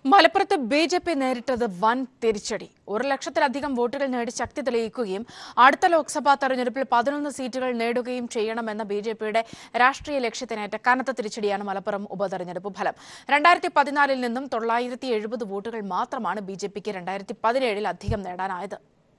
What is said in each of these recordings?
മലപ്പുറത്ത് B J P നേരിട്ടത് വൻ തിരിച്ചടി ഒരു ലക്ഷത്തിലധികം വോട്ടുകൾ നേടി ശക്തി തെളിയിക്കുകയും അടുത്ത ലോക്സഭാ തെരഞ്ഞെടുപ്പിൽ പതിനൊന്ന് സീറ്റുകൾ നേടുകയും ചെയ്യണമെന്ന ബി ജെ പിയുടെ രാഷ്ട്രീയ ലക്ഷ്യത്തിനേറ്റ കനത്ത തിരിച്ചടിയാണ് മലപ്പുറം ഉപതെരഞ്ഞെടുപ്പ് ഫലം രണ്ടായിരത്തി പതിനാലിൽ നിന്നും തൊള്ളായിരത്തി എഴുപത് വോട്ടുകൾ മാത്രമാണ് ബി ജെ പിക്ക് രണ്ടായിരത്തി പതിനേഴിൽ അധികം നേടാനായത്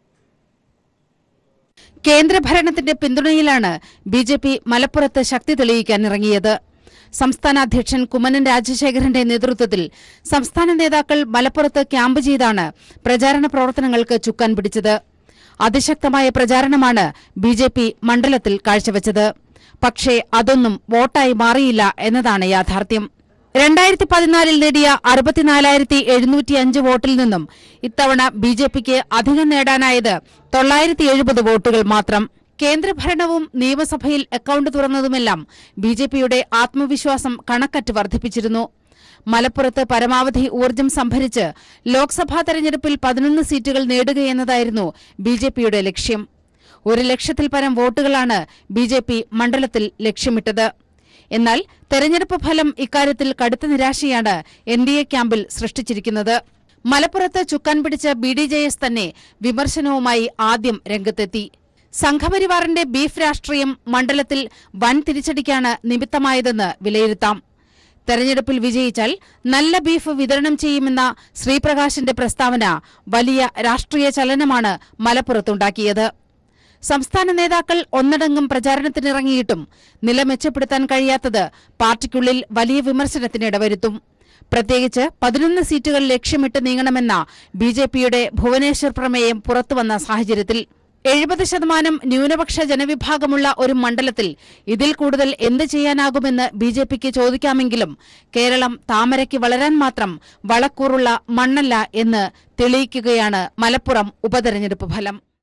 കേന്ദ്രഭരണത്തിന്റെ പിന്തുണയിലാണ് ബി ജെ പി മലപ്പുറത്ത് ശക്തി തെളിയിക്കാൻ ഇറങ്ങിയത് സംസ്ഥാന അധ്യക്ഷൻ കുമ്മനം രാജശേഖരന്റെ നേതൃത്വത്തിൽ സംസ്ഥാന നേതാക്കൾ മലപ്പുറത്ത് ക്യാമ്പ് ചെയ്താണ് പ്രചാരണ പ്രവർത്തനങ്ങൾക്ക് ചുക്കാൻ പിടിച്ചത് അതിശക്തമായ പ്രചാരണമാണ് ബി ജെ പി മണ്ഡലത്തിൽ കാഴ്ചവച്ചത് പക്ഷേ അതൊന്നും വോട്ടായി മാറിയില്ല എന്നതാണ് യാഥാർത്ഥ്യം രണ്ടായിരത്തി പതിനാലിൽ നേടിയ അറുപത്തിനാലായിരത്തി എഴുന്നൂറ്റിയഞ്ച് വോട്ടിൽ നിന്നും ഇത്തവണ ബി ജെ പിക്ക് അധികം നേടാനായത് തൊള്ളായിരത്തി എഴുപത് വോട്ടുകൾ മാത്രം കേന്ദ്രഭരണവും നിയമസഭയിൽ അക്കൌണ്ട് തുറന്നതുമെല്ലാം ബി ജെ പിയുടെ ആത്മവിശ്വാസം കണക്കറ്റ് വർദ്ധിപ്പിച്ചിരുന്നു മലപ്പുറത്ത് പരമാവധി ഊർജ്ജം സംഭരിച്ച് ലോക്സഭാ തെരഞ്ഞെടുപ്പിൽ പതിനൊന്ന് സീറ്റുകൾ നേടുകയെന്നതായിരുന്നു ബി ജെ പിയുടെ ലക്ഷ്യം ഒരു ലക്ഷത്തിൽ പരം വോട്ടുകളാണ് ബി ജെ പി മണ്ഡലത്തിൽ ലക്ഷ്യമിട്ടത് എന്നാൽ തെരഞ്ഞെടുപ്പ് ഫലം ഇക്കാര്യത്തിൽ കടുത്ത നിരാശയാണ് എൻ ഡി എ ക്യാമ്പിൽ സൃഷ്ടിച്ചിരിക്കുന്നത് മലപ്പുറത്ത് ചുക്കാൻ പിടിച്ച ബി ഡി ജെ എസ് തന്നെ വിമർശനവുമായി ആദ്യം രംഗത്തെത്തി സംഘപരിവാറിന്റെ ബീഫ് രാഷ്ട്രീയം മണ്ഡലത്തിൽ വൻ തിരിച്ചടിക്കാണ് നിമിത്തമായതെന്ന് വിലയിരുത്താം തെരഞ്ഞെടുപ്പിൽ വിജയിച്ചാൽ നല്ല ബീഫ് വിതരണം ചെയ്യുമെന്ന ശ്രീപ്രകാശിന്റെ പ്രസ്താവന വലിയ രാഷ്ട്രീയ ചലനമാണ് മലപ്പുറത്തുണ്ടാക്കിയത് സംസ്ഥാന നേതാക്കൾ ഒന്നടങ്കം പ്രചാരണത്തിനിറങ്ങിയിട്ടും നില മെച്ചപ്പെടുത്താൻ കഴിയാത്തത് പാർട്ടിക്കുള്ളിൽ വലിയ വിമർശനത്തിനിടവരുത്തും പ്രത്യേകിച്ച് പതിനൊന്ന് സീറ്റുകൾ ലക്ഷ്യമിട്ട് നീങ്ങണമെന്ന ബി ജെ പിയുടെ ഭുവനേശ്വർ പ്രമേയം പുറത്തുവന്ന സാഹചര്യത്തിൽ എഴുപത് ശതമാനം ന്യൂനപക്ഷ ജനവിഭാഗമുള്ള ഒരു മണ്ഡലത്തിൽ ഇതിൽ കൂടുതൽ എന്ത് ചെയ്യാനാകുമെന്ന് ബി ജെ പിക്ക് ചോദിക്കാമെങ്കിലും കേരളം താമരയ്ക്ക് വളരാൻ മാത്രം വളക്കൂറുള്ള മണ്ണല്ല എന്ന് തെളിയിക്കുകയാണ് മലപ്പുറം ഉപതെരഞ്ഞെടുപ്പ് ഫലം